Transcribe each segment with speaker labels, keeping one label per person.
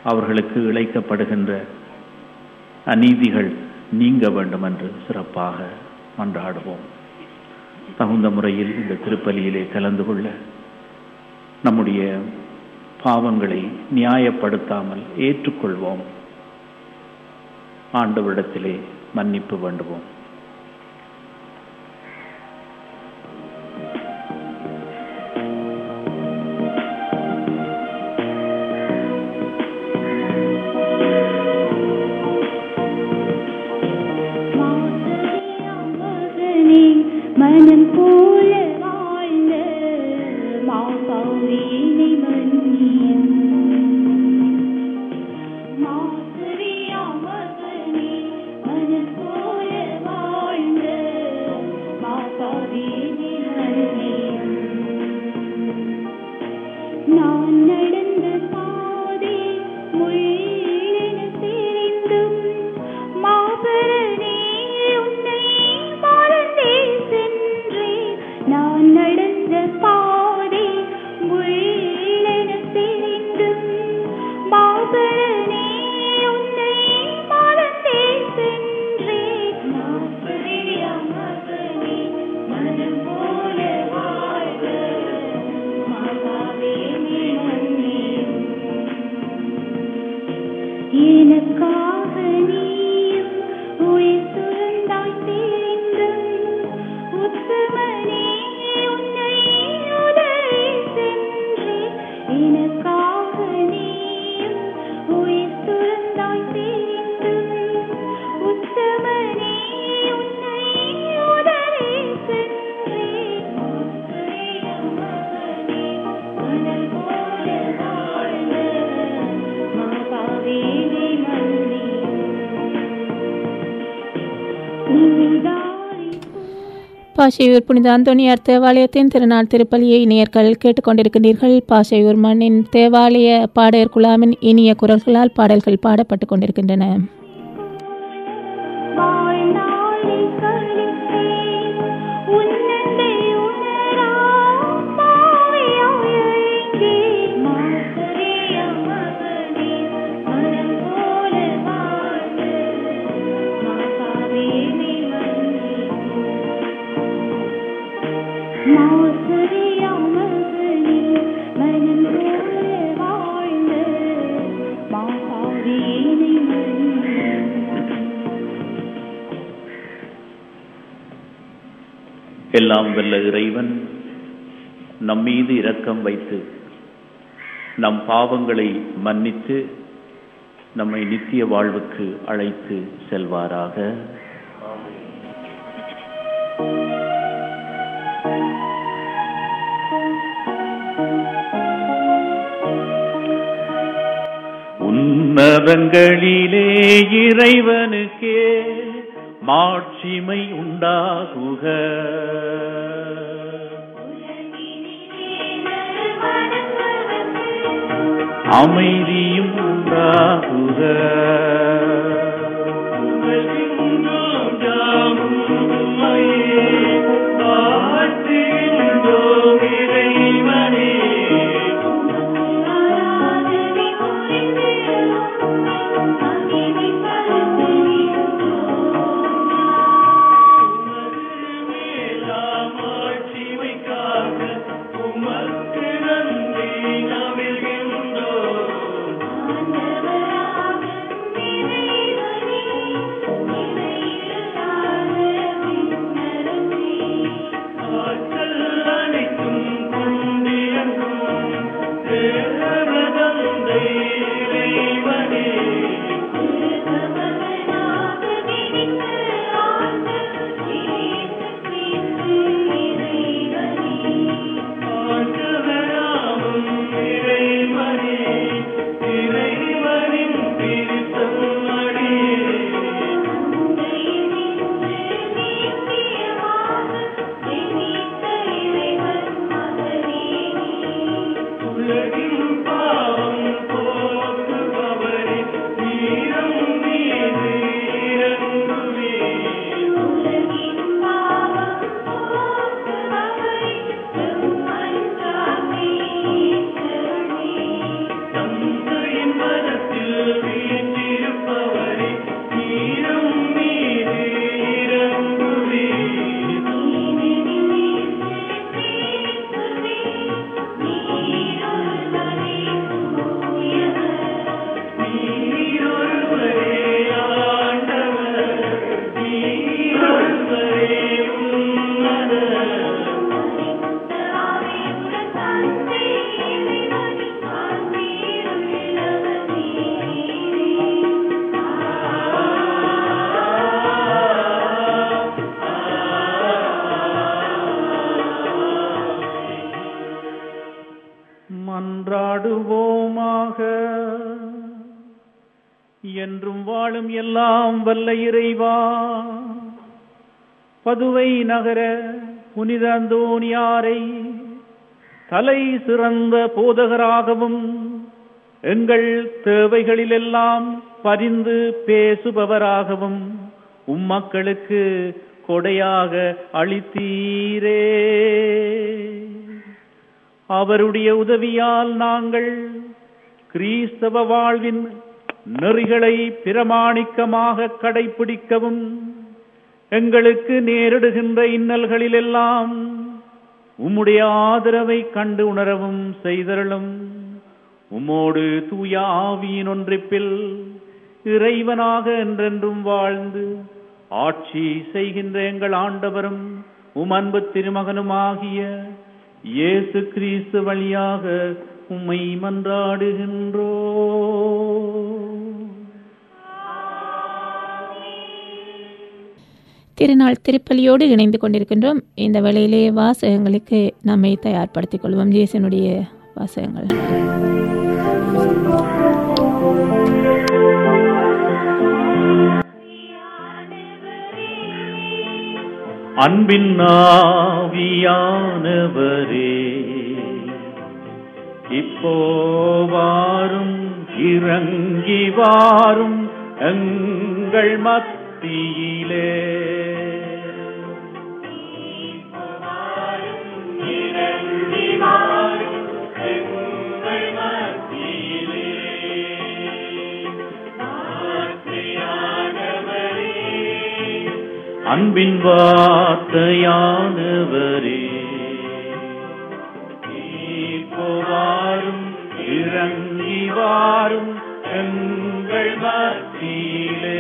Speaker 1: அவர்களுக்கு இழைக்கப்படுகின்ற அநீதிகள் நீங்க வேண்டும் என்று சிறப்பாக மன்றாடுவோம் தகுந்த முறையில் இந்த திருப்பலியிலே கலந்து கொள்ள நம்முடைய பாவங்களை நியாயப்படுத்தாமல் ஏற்றுக்கொள்வோம் ஆண்டவரிடத்திலே மன்னிப்பு வேண்டுவோம்
Speaker 2: மகனே மனம் போல வாழ்ந்த மாசாவினை மன்னியும் மாசரியா மகனே மனம் போல வாழ்ந்த மாசாவினை மன்னியும் நான் நடந்த பாதை முள்ளென தெரிந்தும் மாபரனே உன்னை மறந்தே சென்றேன் நான் நடந்த பாதை முள்ளென தெரிந்தும் மாபரனே உன்னை மறந்தே சென்றேன் மாசரியா மகனே மனம் போல வாழ்க மாதாவே நீ மன்னியும் எனக்காக நீயும் உயிர் துறந்தாய் தெரிந்தும் உத்தமனே உன்னை உதவி சென்றேன் எனக்காக நீயும் உயிர் துறந்தாய் தெரிந்தும் உத்தமனே உன்னை உதவி சென்றேன் மகனே மணல் போல வாழ்க மாதாவே நீ மன்னியும்
Speaker 3: பாஷையூர் புனித அந்தோனியார் தேவாலயத்தின் திருநாள் திருப்பலியை இணையர்கள் கேட்டுக்கொண்டிருக்கின்றீர்கள் பாஷையூர் மண்ணின் தேவாலய பாடகர் குழாமின் இனிய குரல்களால் பாடல்கள் பாடப்பட்டுக் கொண்டிருக்கின்றன
Speaker 2: வாழ்நாளை கழித்தேன் உன்னத்தை உணரா பாவியாயிருந்தேன் மாசரிய மகனே மனம் போல வாழ்ந்து மாதாவே நீ மன்னியும் மாசரிய மகனே மனம் போல வாழ்ந்து மாதாவே நீ மன்னியும்
Speaker 1: எல்லாம் வல்ல இறைவன் நம் மீது இரக்கம் வைத்து நம் பாவங்களை மன்னித்து நம்மை நித்திய வாழ்வுக்கு அழைத்து செல்வாராக உன்னதங்களிலே இறைவனுக்கே மாட்சிமை உண்டாகுக அமைதியும் உண்டாகுக என்றும் வாழும் எல்லாம் வல்ல இறைவா பதுவை நகர புனித அந்தோணியாரை தலை சிறந்த போதகராகவும் எங்கள் தேவைகளிலெல்லாம் பரிந்து பேசுபவராகவும் உம்மக்களுக்கு கொடையாக அளித்தீரே அவருடைய உதவியால் நாங்கள் கிறிஸ்தவ வாழ்வின் நெறிகளை பிரமாணிக்கமாக கடைபிடிக்கவும் எங்களுக்கு நேரிடுகின்ற இன்னல்களிலெல்லாம் உம்முடைய ஆதரவை கண்டு உணரவும் செய்தருளும் உம்மோடு தூய ஆவியின் ஒன்றிப்பில் இறைவனாக என்றென்றும் வாழ்ந்து ஆட்சி செய்கின்ற எங்கள் ஆண்டவரும் உம் அன்பு திருமகனுமாகிய இயேசு கிறிஸ்து வழியாக உம்மை மன்றாடுகின்றோ
Speaker 3: திருநாள் திருப்பலியோடு இணைந்து கொண்டிருக்கின்றோம் இந்த வேளையிலே வாசகங்களுக்கு நம்மை தயார்படுத்திக் கொள்வோம் இயேசுனுடைய வாசகங்கள்
Speaker 1: அன்பின் நாவியானவரே இப்போ வாரும் இறங்கி வாரும் எங்கள் மத்தியிலே அன்பின் வார்த்தையானவரே இப்போ வாரும் இறங்கி வாரும் எங்கள் மத்தியிலே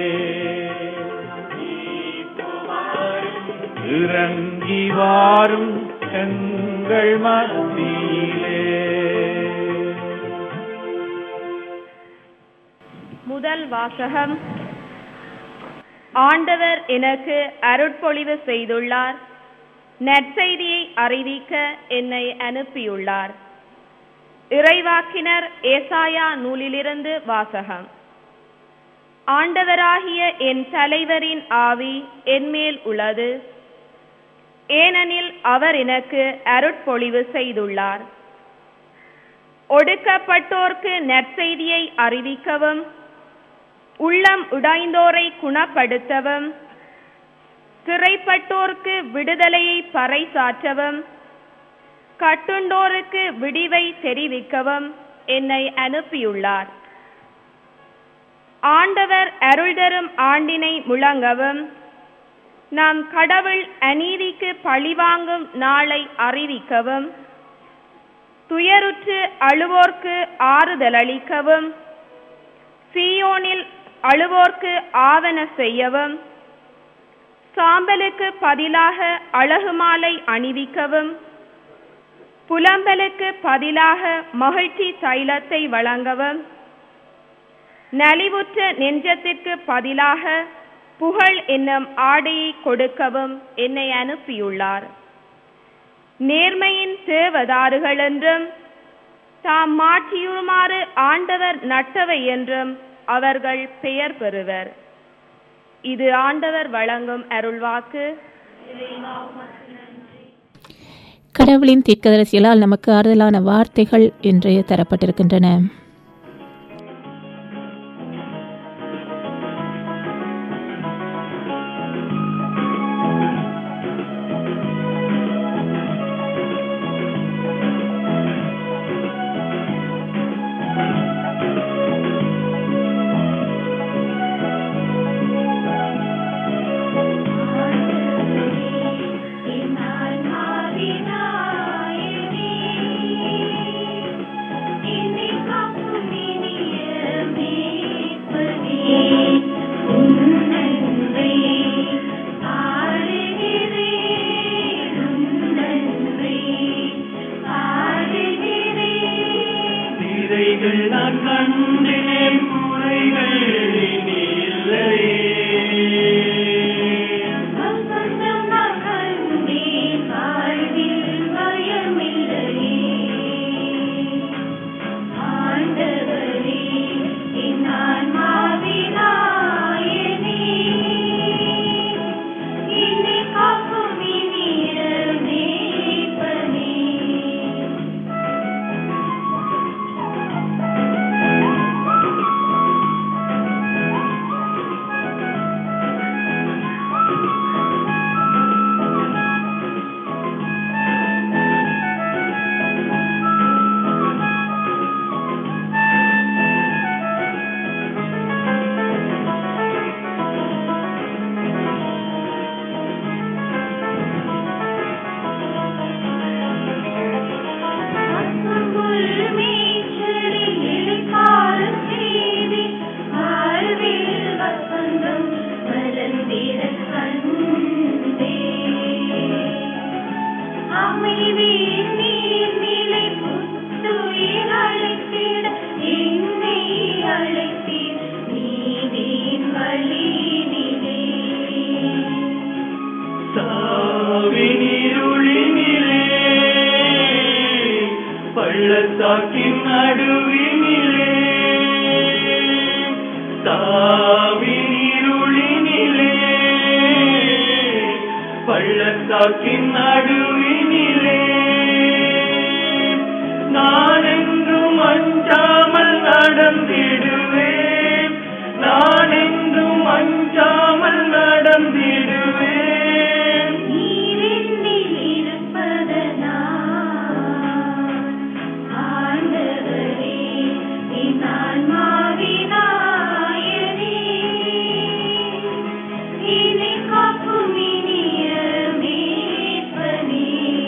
Speaker 1: இப்போ வாரும், இறங்கி வாரும் எங்கள் மத்தியிலே
Speaker 4: முதல் வாசகம் ஆண்டவர் எனக்கு அருட்பொழிவு செய்துள்ளார் நற்செய்தியை அறிவிக்க என்னை அனுப்பியுள்ளார் இறைவாக்கினர் ஏசாயா நூலிலிருந்து வாசகம் ஆண்டவராகிய என் தலைவரின் ஆவி என்மேல் உள்ளது ஏனெனில் அவர் எனக்கு அருட்பொழிவு செய்துள்ளார் ஒடுக்கப்பட்டோர்க்கு நற்செய்தியை அறிவிக்கவும் உள்ளம் உடைந்தோரை குணப்படுத்தவும் சிறைப்பட்டோர்க்கு விடுதலையை பறைசாற்றவும் கட்டுண்டோருக்கு விடிவை தெரிவிக்கவும் என்னை அனுப்பியுள்ளார் ஆண்டவர் அருள் தரும் ஆண்டினை முழங்கவும் நாம் கடவுள் அநீதிக்கு பழிவாங்கும் நாளை அறிவிக்கவும் துயருற்று அழுவோர்க்கு ஆறுதலளிக்கவும் சீயோனில் அழுவோர்க்கு ஆவன செய்யவும் சாம்பலுக்கு பதிலாக அழகு மாலை அணிவிக்கவும் புலம்பலுக்கு பதிலாக மகிழ்ச்சி தைலத்தை வழங்கவும் நலிவுற்ற நெஞ்சத்திற்கு பதிலாக புகழ் என்னும் ஆடையை கொடுக்கவும் என்னை அனுப்பியுள்ளார் நேர்மையின் தேவதாறுகள் என்றும் தாம் மாற்றியுமாறு ஆண்டவர் நட்டவை என்றும் அவர்கள் பெயர் பெறுவர் இது ஆண்டவர் வழங்கும் அருள்வாக்கு
Speaker 3: கடவுளின் தீர்க்கதரிசிகளால் நமக்கு ஆறுதலான வார்த்தைகள் என்று தரப்பட்டிருக்கின்றன
Speaker 2: என்னை காப்பாற்றும்
Speaker 1: பள்ளத்தாக்கின் நடுவினிலே சாவின் இருளினிலே பள்ளத்தாக்கின் நடுவினிலே நான் என்றும் அஞ்சாமல் நடந்திடுவேன் நான் என்றும் அஞ்சாமல் நடந்திடுவேன்
Speaker 2: நீரென்னில் இருப்பதனால் ஆண்டவரே என் ஆன்மாவினாயனே என்னை காக்கும் இனிய மீட்பனே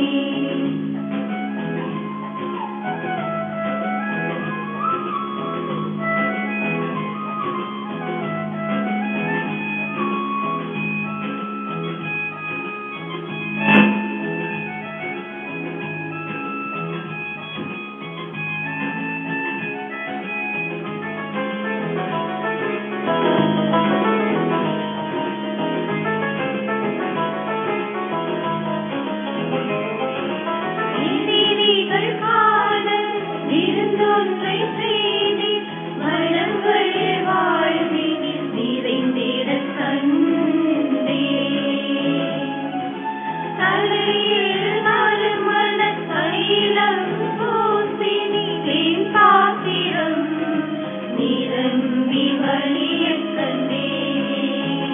Speaker 2: எதிரிகள் காண விருந்தொன்றை செய்தி வளங்கள் வாழ்வினில் நிறைந்திடக் கண்டே தலையில் நறுமண தைலம் பூசினிலேன் பாத்திரம் நிரம்பி வழியக் கண்டேன்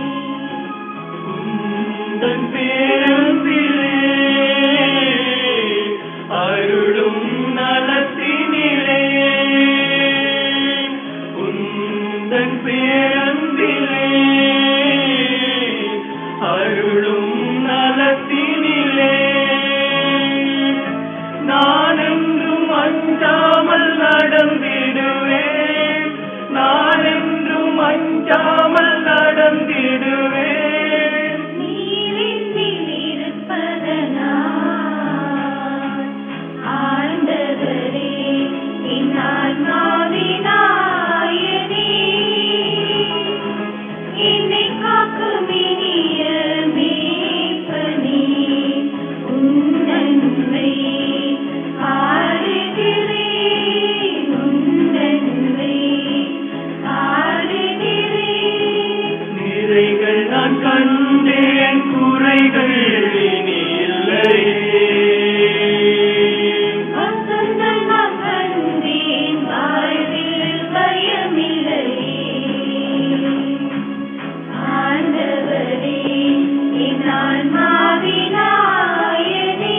Speaker 1: உந்தன் பேரன்பிலே அருளும் நலத்தினிலே உந்தன் பேரன்பிலே அருளும் நலத்தினிலே நான் என்றும் அஞ்சாமல் நடந்திடுவேன் நான் என்றும் அஞ்சாமல் நடந்திடுவேன்
Speaker 2: நீரின்னில் இருப்பதனால் ஆண்டவரே என் ஆன்மாவினாயனே என்னை காக்கும் இனிய மீட்பனே உந்தன்மை பாடுகிறேன் உந்தன்மை பாடுகிறேன்
Speaker 1: நிறைகள் நான் கண்டேன் குறைகள் இனி இல்லையே
Speaker 2: வசந்தம் நான் கண்டேன் வாழ்வில் பயமில்லையே ஆண்டவரே என் ஆன்மாவினாயனே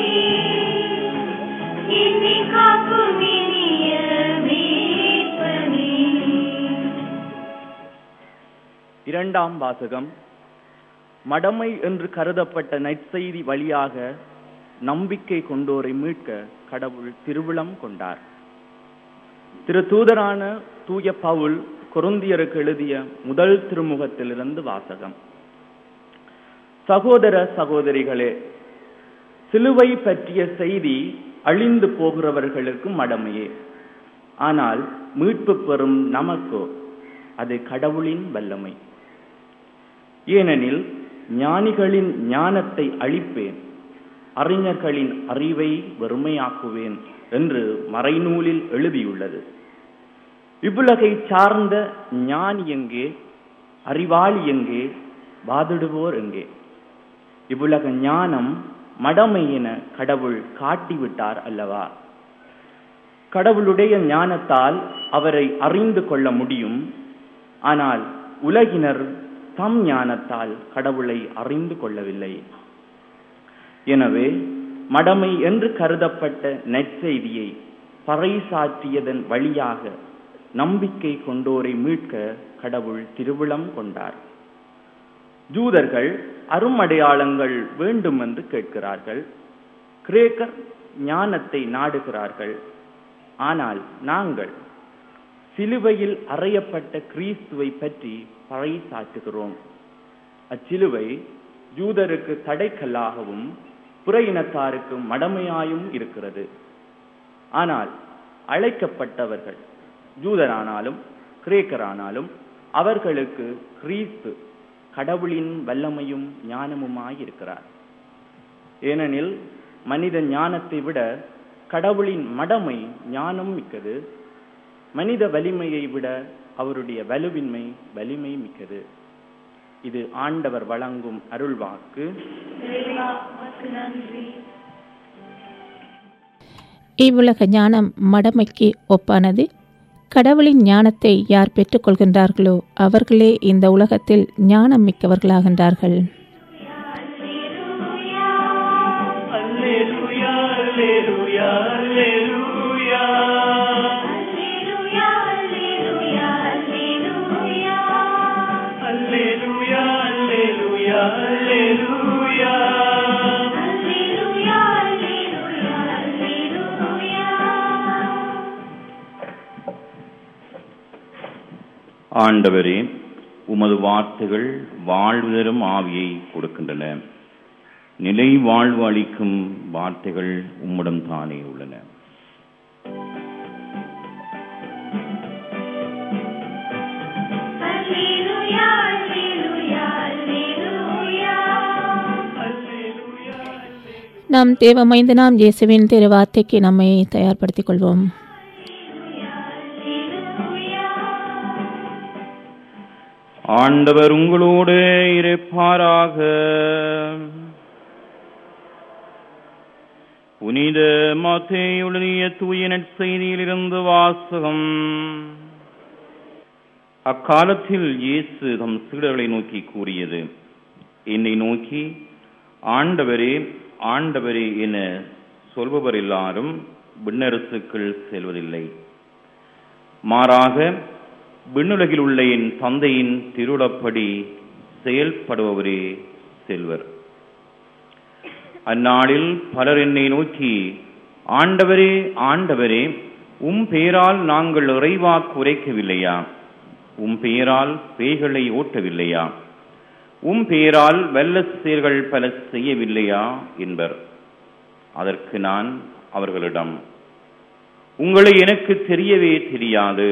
Speaker 2: என்னை காக்கும் இனிய மீட்பனே
Speaker 5: இரண்டாம் வாசகம் மடமை என்று கருதப்பட்ட நற்செய்தி வழியாக நம்பிக்கை கொண்டோரை மீட்க கடவுள் திருவிழம் கொண்டார் திரு தூதரான தூய பவுல் கொருந்தியருக்கு எழுதிய முதல் திருமுகத்திலிருந்து வாசகம் சகோதர சகோதரிகளே சிலுவை பற்றிய செய்தி அழிந்து போகிறவர்களுக்கு மடமையே ஆனால் மீட்பு பெறும் நமக்கோ அது கடவுளின் வல்லமை ஏனெனில் ஞானிகளின் ஞானத்தை அழிப்பேன் அறிஞர்களின் அறிவை வெறுமையாக்குவேன் என்று மறைநூலில் எழுதியுள்ளது இவ்வுலகை சார்ந்த ஞானி எங்கே அறிவாளி எங்கே வாதிடுவோர் எங்கே இவ்வுலக ஞானம் மடமை என கடவுள் காட்டிவிட்டார் அல்லவா கடவுளுடைய ஞானத்தால் அவரை அறிந்து கொள்ள முடியும் ஆனால் உலகினர் தம் ஞானத்தால் கடவுளை அறிந்து கொள்ளவில்லை எனவே மடமை என்று கருதப்பட்ட நற்செய்தியை பறைசாற்றியதன் வழியாக நம்பிக்கை கொண்டோரை மீட்க கடவுள் திருவிழம் கொண்டார் ஜூதர்கள் அருமடையாளங்கள் வேண்டும் என்று கேட்கிறார்கள் கிரேக்கர் ஞானத்தை நாடுகிறார்கள் ஆனால் நாங்கள் சிலுவையில் அறையப்பட்ட கிறிஸ்துவை பற்றி பறைசாற்றுகிறோம் அச்சிலுவை யூதருக்கு தடைக்கல்லாகவும் புற இனத்தாருக்கு மடமையாயும் இருக்கிறது ஆனால் அழைக்கப்பட்டவர்கள் யூதரானாலும் கிரேக்கரானாலும் அவர்களுக்கு கிறிஸ்து கடவுளின் வல்லமையும் ஞானமுமாயிருக்கிறார் ஏனெனில் மனித ஞானத்தை விட கடவுளின் மடமை ஞானம் மிக்கது மனித வலிமையை விட அவருடைய வலுவின்மை வலிமை மிக்கது இது ஆண்டவர் வழங்கும் அருள்வாக்கு
Speaker 3: இவ்வுலக ஞானம் மடமைக்கு ஒப்பானது கடவுளின் ஞானத்தை யார் பெற்றுக்கொள்கின்றார்களோ அவர்களே இந்த உலகத்தில் ஞானம் மிக்கவர்களாகின்றார்கள்
Speaker 1: அல்லேலூயா அல்லேலூயா அல்லேலூயா அல்லேலூயா அல்லேலூயா அல்லேலூயா
Speaker 6: ஆண்டவரே உமது வார்த்தைகள் வாழ்வு தரும் ஆவியை கொடுக்கின்றன நிலை வாழ்வு அளிக்கும் வார்த்தைகள் உம்மிடம் தானே உள்ளன
Speaker 3: நாம் தேவமைந்து நாம் இயேசுவின் திரு வார்த்தைக்கு நம்மை தயார்படுத்திக் கொள்வோம்
Speaker 6: ஆண்டவர் உங்களோடு இருப்பாராக புனித மத்தேயுடைய தூய நற்செய்தியிலிருந்து வாசகம் அக்காலத்தில் இயேசு தம் சீடர்களை நோக்கி கூறியது என்னை நோக்கி ஆண்டவரே ஆண்டவரே என சொல்பவர் எல்லாரும் விண்ணரசுக்குள் செல்வதில்லை மாறாக விண்ணுலகில் உள்ள என் தந்தையின் திருளப்படி செயல்படுபவரே செல்வர் அந்நாளில் பலர் என்னை நோக்கி ஆண்டவரே ஆண்டவரே உம் பெயரால் நாங்கள் இறைவாக்கு உரைக்கவில்லையா உம் பெயரால் பேய்களை ஓட்டவில்லையா உம் பெயரால் வல்ல செயல்கள் பல செய்யவில்லையா என்பர் அதற்கு நான் அவர்களிடம் உங்களை எனக்கு தெரியவே தெரியாது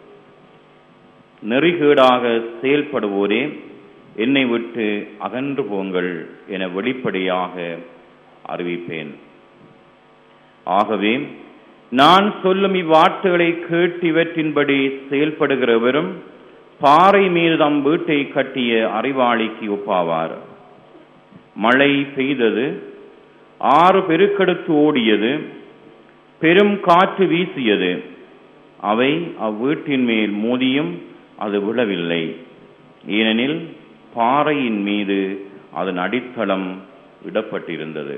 Speaker 6: நெறிகேடாக செயல்படுவோரே என்னை விட்டு அகன்று போங்கள் என வெளிப்படையாக அறிவிப்பேன் ஆகவே நான் சொல்லும் இவ்வார்த்தைகளை கேட்டு இவற்றின்படி செயல்படுகிறவரும் பாறை மீது தம் வீட்டை கட்டிய அறிவாளிக்கு ஒப்பாவார் மழை பெய்தது ஆறு பெருக்கெடுத்து ஓடியது பெரும் காற்று வீசியது அவை அவ்வீட்டின் மேல் மோதியும் அது விழவில்லை ஏனெனில் பாறையின் மீது அதன் அடித்தளம் இடப்பட்டிருந்தது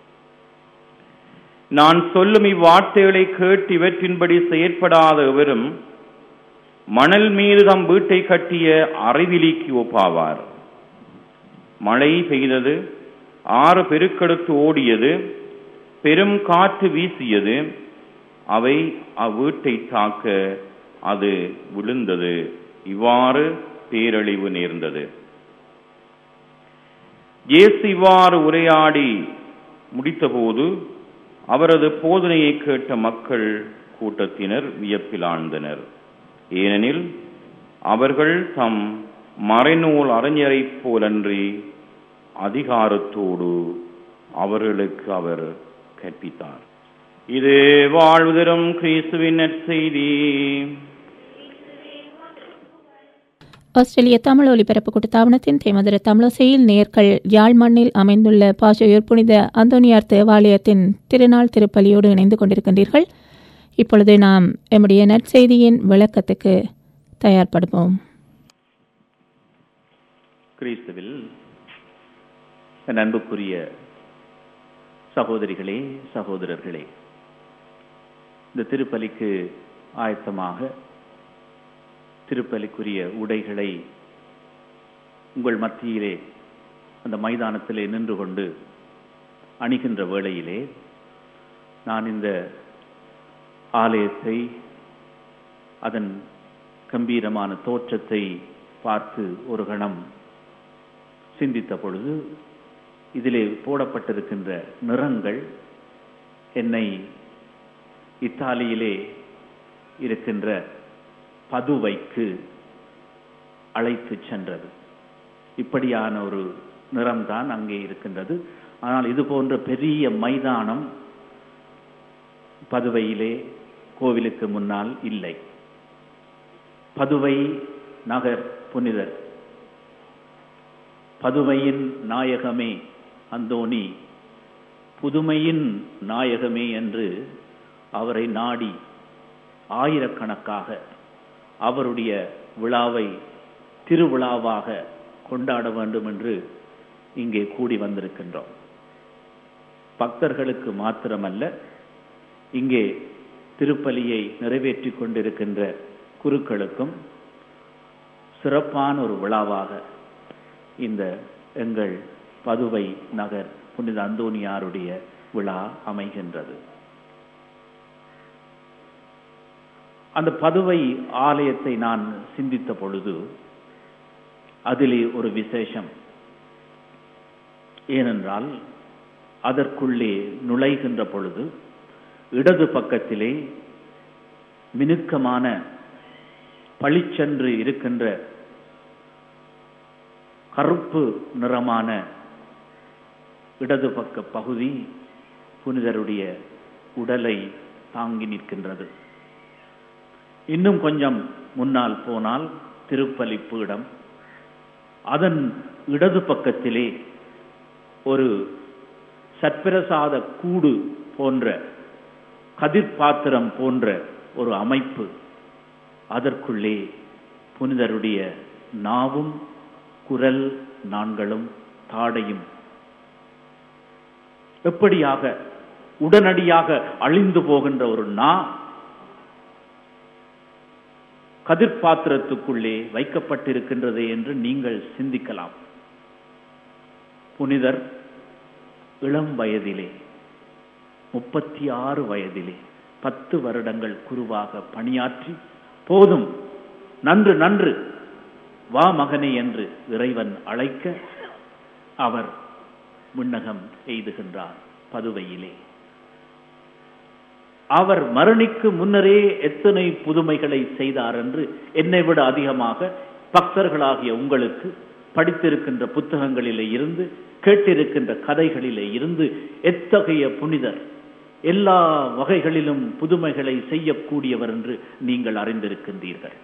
Speaker 6: நான் சொல்லும் இவ்வார்த்தைகளை கேட்டு இவற்றின்படி செயற்படாத எவரும் மணல் மீது தம் வீட்டை கட்டிய அறிவிலிக்கு ஒப்பாவார் மழை பெய்தது ஆறு பெருக்கெடுத்து ஓடியது பெரும் காற்று வீசியது அவை அவ்வீட்டை தாக்க அது விழுந்தது இவ்வாறு பேரழிவு நேர்ந்தது இயேசு இவ்வாறு உரையாடி முடித்தபோது அவரது போதனையை கேட்ட மக்கள் கூட்டத்தினர் வியப்பில் ஆழ்ந்தனர் ஏனெனில் அவர்கள் தம் மறைநூல் அறிஞரைப் போலன்றி அதிகாரத்தோடு அவர்களுக்கு அவர் கற்பித்தார் இது வாழ்வு தரும் கிறிஸ்துவின் நற்செய்தி
Speaker 3: ஆஸ்திரேலிய தமிழ் ஒலிபரப்பு கூட்டத்தாவனத்தின் தேமதுர தமிழசையில் நேர்கள் யாழ் மண்ணில் அமைந்துள்ள பாஷையூர் புனித அந்தோனியார் தேவாலயத்தின் திருநாள் திருப்பலியோடு இணைந்து கொண்டிருக்கின்றீர்கள் இப்பொழுது நாம் எம்முடைய நற்செய்தியின் விளக்கத்துக்கு தயார்படுவோம்
Speaker 7: கிறிஸ்துவில் என் அன்புக்குரிய சகோதரிகளே சகோதரர்களே இந்த திருப்பலிக்கு ஆயத்தமாக திருப்பலிக்குரிய உடைகளை உங்கள் மத்தியிலே அந்த மைதானத்திலே நின்று கொண்டு அணிகின்ற வேளையிலே நான் இந்த ஆலயத்தை அதன் கம்பீரமான தோற்றத்தை பார்த்து ஒரு கணம் சிந்தித்த பொழுது இதிலே போடப்பட்டிருக்கின்ற நிறங்கள் என்னை இத்தாலியிலே இருக்கின்ற பதுவைக்கு அழைத்து சென்றது இப்படியான ஒரு நிறம்தான் அங்கே இருக்கின்றது ஆனால் இது போன்ற பெரிய மைதானம் பதுவையிலே கோவிலுக்கு முன்னால் இல்லை பதுவை நகர் புனிதர் பதுவையின் நாயகமே அந்தோணி புதுமையின் நாயகமே என்று அவரை நாடி ஆயிரக்கணக்காக அவருடைய விழாவை திருவிழாவாக கொண்டாட வேண்டும் என்று இங்கே கூடி வந்திருக்கின்றோம் பக்தர்களுக்கு மாத்திரமல்ல இங்கே திருப்பலியை நிறைவேற்றிக் கொண்டிருக்கின்ற குருக்களுக்கும் சிறப்பான ஒரு விழாவாக இந்த எங்கள் பதுவை நகர் புனித அந்தோனியாருடைய விழா அமைகின்றது அந்த பதுவை ஆலயத்தை நான் சிந்தித்த பொழுது அதிலே ஒரு விசேஷம் ஏனென்றால் அதற்குள்ளே நுழைகின்ற பொழுது இடது பக்கத்திலே மினுக்கமான பளிச்சென்று இருக்கின்ற கருப்பு நிறமான இடது பக்க பகுதி புனிதருடைய உடலை தாங்கி நிற்கின்றது இன்னும் கொஞ்சம் முன்னால் போனால் திருப்பலி பீடம் அதன் இடது பக்கத்திலே ஒரு சற்பிரசாத கூடு போன்ற கதிர் பாத்திரம் போன்ற ஒரு அமைப்பு அதற்குள்ளே புனிதருடைய நாவும் குரல் நான்களும் தாடையும் எப்படியாக உடனடியாக அழிந்து போகின்ற ஒரு நா கதிர்பாத்திரத்துக்குள்ளே வைக்கப்பட்டிருக்கின்றது என்று நீங்கள் சிந்திக்கலாம் புனிதர் இளம் வயதிலே முப்பத்தி ஆறு வயதிலே பத்து வருடங்கள் குருவாக பணியாற்றி போதும் நன்று நன்று வா மகனே என்று இறைவன் அழைக்க அவர் விண்ணகம் எய்துகின்றார் பதுவையிலே அவர் மரணிக்கு முன்னரே எத்தனை புதுமைகளை செய்தார் என்று என்னை விட அதிகமாக பக்தர்களாகிய உங்களுக்கு படித்திருக்கின்ற புத்தகங்களிலே இருந்து கேட்டிருக்கின்ற கதைகளிலே இருந்து எத்தகைய புனிதர் எல்லா வகைகளிலும் புதுமைகளை செய்யக்கூடியவர் என்று நீங்கள் அறிந்திருக்கின்றீர்கள்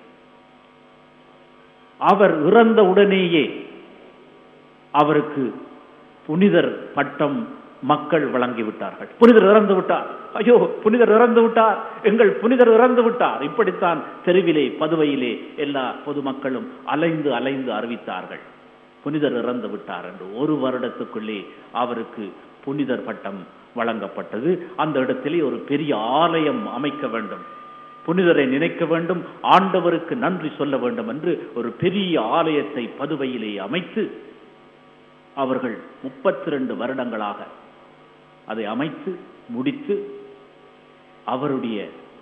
Speaker 7: அவர் இறந்த உடனேயே அவருக்கு புனிதர் பட்டம் மக்கள் வழங்கிவிட்டார்கள் புனிதர் இறந்து விட்டார் ஐயோ புனிதர் இறந்து விட்டார் எங்கள் புனிதர் இறந்து விட்டார் இப்படித்தான் தெருவிலே பதுவையிலே எல்லா பொதுமக்களும் அலைந்து அலைந்து அறிவித்தார்கள் புனிதர் இறந்து விட்டார் என்று ஒரு வருடத்துக்குள்ளே அவருக்கு புனிதர் பட்டம் வழங்கப்பட்டது அந்த இடத்திலே ஒரு பெரிய ஆலயம் அமைக்க வேண்டும் புனிதரை நினைக்க வேண்டும் ஆண்டவருக்கு நன்றி சொல்ல வேண்டும் என்று ஒரு பெரிய ஆலயத்தை பதுவையிலே அமைத்து அவர்கள் முப்பத்தி ரெண்டு வருடங்களாக அதை அமைத்து முடித்து அவருடைய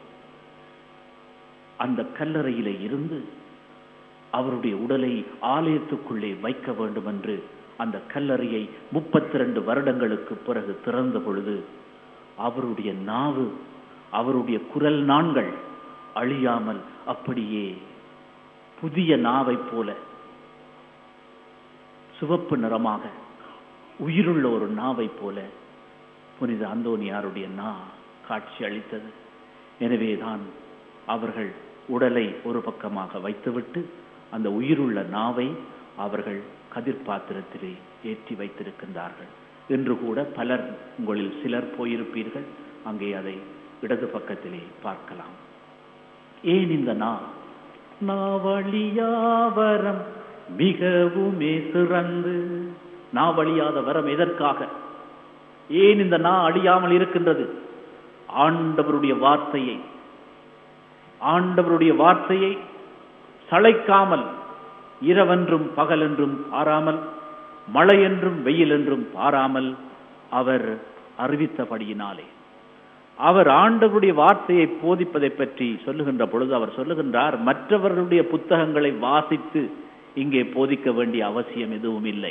Speaker 7: அந்த கல்லறையிலே இருந்து அவருடைய உடலை ஆலயத்துக்குள்ளே வைக்க வேண்டும் என்று அந்த கல்லறையை முப்பத்தி ரெண்டு வருடங்களுக்கு பிறகு திறந்த பொழுது அவருடைய நாவு அவருடைய குரல் நான்கள் அழியாமல் அப்படியே புதிய நாவை போல சிவப்பு நிறமாக உயிருள்ள ஒரு நாவை போல புனித அந்தோனியாருடைய நா காட்சி அளித்தது எனவேதான் அவர்கள் உடலை ஒரு பக்கமாக வைத்துவிட்டு அந்த உயிருள்ள நாவை அவர்கள் கதிர் பாத்திரத்திலே ஏற்றி வைத்திருக்கின்றார்கள் என்று கூட பலர் உங்களில் சிலர் போயிருப்பீர்கள் அங்கே அதை இடது பக்கத்திலே பார்க்கலாம் ஏன் இந்த நா நாவழியாவரம் மிகவுமே சிறந்து நாவழியாத வரம் எதற்காக ஏன் இந்த நா அழியாமல் இருக்கின்றது ஆண்டவருடைய வார்த்தையை ஆண்டவருடைய வார்த்தையை சளைக்காமல் இரவென்றும் பகலென்றும் பாராமல் மழை என்றும் வெயில் என்றும் பாராமல் அவர் அறிவித்தபடியினாலே அவர் ஆண்டவருடைய வார்த்தையை போதிப்பதை பற்றி சொல்லுகின்ற பொழுது அவர் சொல்லுகின்றார் மற்றவர்களுடைய புத்தகங்களை வாசித்து இங்கே போதிக்க வேண்டிய அவசியம் எதுவும் இல்லை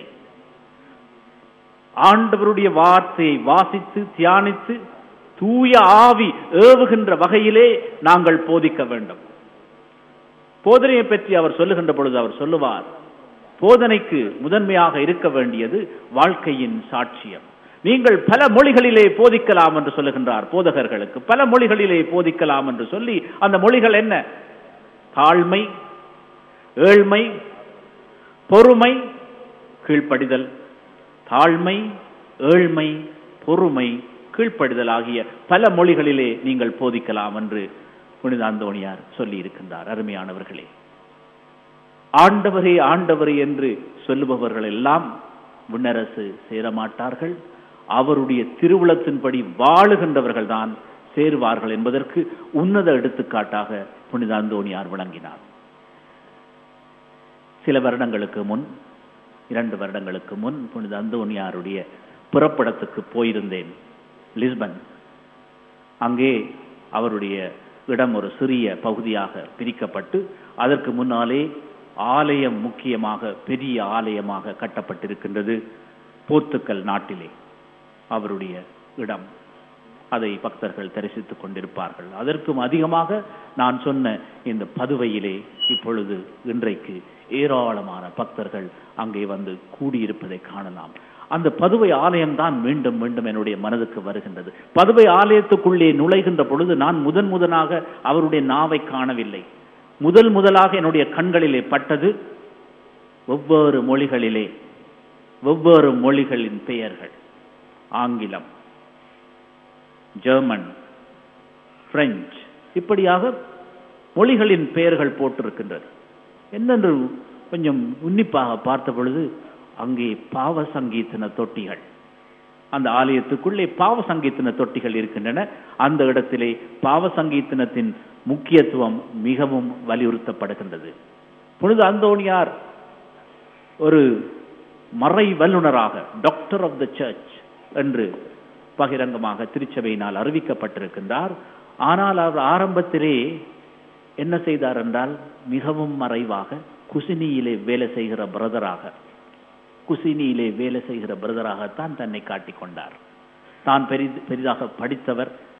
Speaker 7: ஆண்டவருடைய வார்த்தையை வாசித்து தியானித்து தூய ஆவி ஏவுகின்ற வகையிலே நாங்கள் போதிக்க வேண்டும் போதனையை பற்றி அவர் சொல்லுகின்ற பொழுது அவர் சொல்லுவார் போதனைக்கு முதன்மையாக இருக்க வேண்டியது வாழ்க்கையின் சாட்சியம் நீங்கள் பல மொழிகளிலே போதிக்கலாம் என்று சொல்லுகின்றார் போதகர்களுக்கு பல மொழிகளிலே போதிக்கலாம் என்று சொல்லி அந்த மொழிகள் என்ன தாழ்மை ஏழ்மை பொறுமை கீழ்ப்படிதல் தாழ்மை ஏழ்மை பொறுமை கீழ்ப்படிதல் ஆகிய பல மொழிகளிலே நீங்கள் போதிக்கலாம் என்று புனித அந்தோணியார் சொல்லி இருக்கின்றார் அருமையானவர்களே ஆண்டவரே ஆண்டவரே என்று சொல்லுபவர்கள் எல்லாம் விண்ணரசு சேரமாட்டார்கள் அவருடைய திருவுளத்தின்படி வாழுகின்றவர்கள் தான் சேருவார்கள் என்பதற்கு உன்னத எடுத்துக்காட்டாக புனித அந்தோணியார் விளங்கினார் சில வருடங்களுக்கு முன் இரண்டு வருடங்களுக்கு முன் புனித அந்தோணியாருடைய புறப்படத்துக்கு போயிருந்தேன் லிஸ்பன் அங்கே அவருடைய இடம் ஒரு சிறிய பகுதியாக பிரிக்கப்பட்டு அதற்கு முன்னாலே ஆலயம் முக்கியமாக பெரிய ஆலயமாக கட்டப்பட்டிருக்கின்றது போர்த்துக்கல் நாட்டிலே அவருடைய இடம் அதை பக்தர்கள் தரிசித்துக் கொண்டிருப்பார்கள் அதற்கும் அதிகமாக நான் சொன்ன இந்த பதுவையிலே இப்பொழுது இன்றைக்கு ஏராளமான பக்தர்கள் அங்கே வந்து கூடியிருப்பதை காணலாம் அந்த பதுவை ஆலயம்தான் மீண்டும் மீண்டும் என்னுடைய மனதுக்கு வருகின்றது பதுவை ஆலயத்துக்குள்ளே நுழைகின்ற பொழுது நான் முதன் முதனாக அவருடைய நாவை காணவில்லை முதல் முதலாக என்னுடைய கண்களிலே பட்டது ஒவ்வொரு மொழிகளிலே ஒவ்வொரு மொழிகளின் பெயர்கள் ஆங்கிலம் ஜெர்மன் பிரெஞ்சு இப்படியாக மொழிகளின் பெயர்கள் போட்டிருக்கின்றது என்னென்று கொஞ்சம் உன்னிப்பாக பார்த்த பொழுது அங்கே பாவ சங்கீதன தொட்டிகள் அந்த ஆலயத்துக்குள்ளே பாவ சங்கீதன தொட்டிகள் இருக்கின்றன அந்த இடத்திலே பாவ சங்கீதனத்தின் முக்கியத்துவம் மிகவும் வலியுறுத்தப்படுகின்றது புனித அந்தோணியார் ஒரு மறை வல்லுனராக டாக்டர் ஆஃப் த சர்ச் என்று பகிரங்கமாக திருச்சபையினால் அறிவிக்கப்பட்டிருக்கின்றார் ஆனால் அவர் ஆரம்பத்திலே என்ன செய்தார் என்றால் மிகவும் மறைவாக குசினியிலே வேலை செய்கிற பிரதராக குசினியிலே வேலை செய்கிற பிரதராகத்தான் தன்னை காட்டிக் கொண்டார் தான் பெரிது பெரிதாக படித்தவர்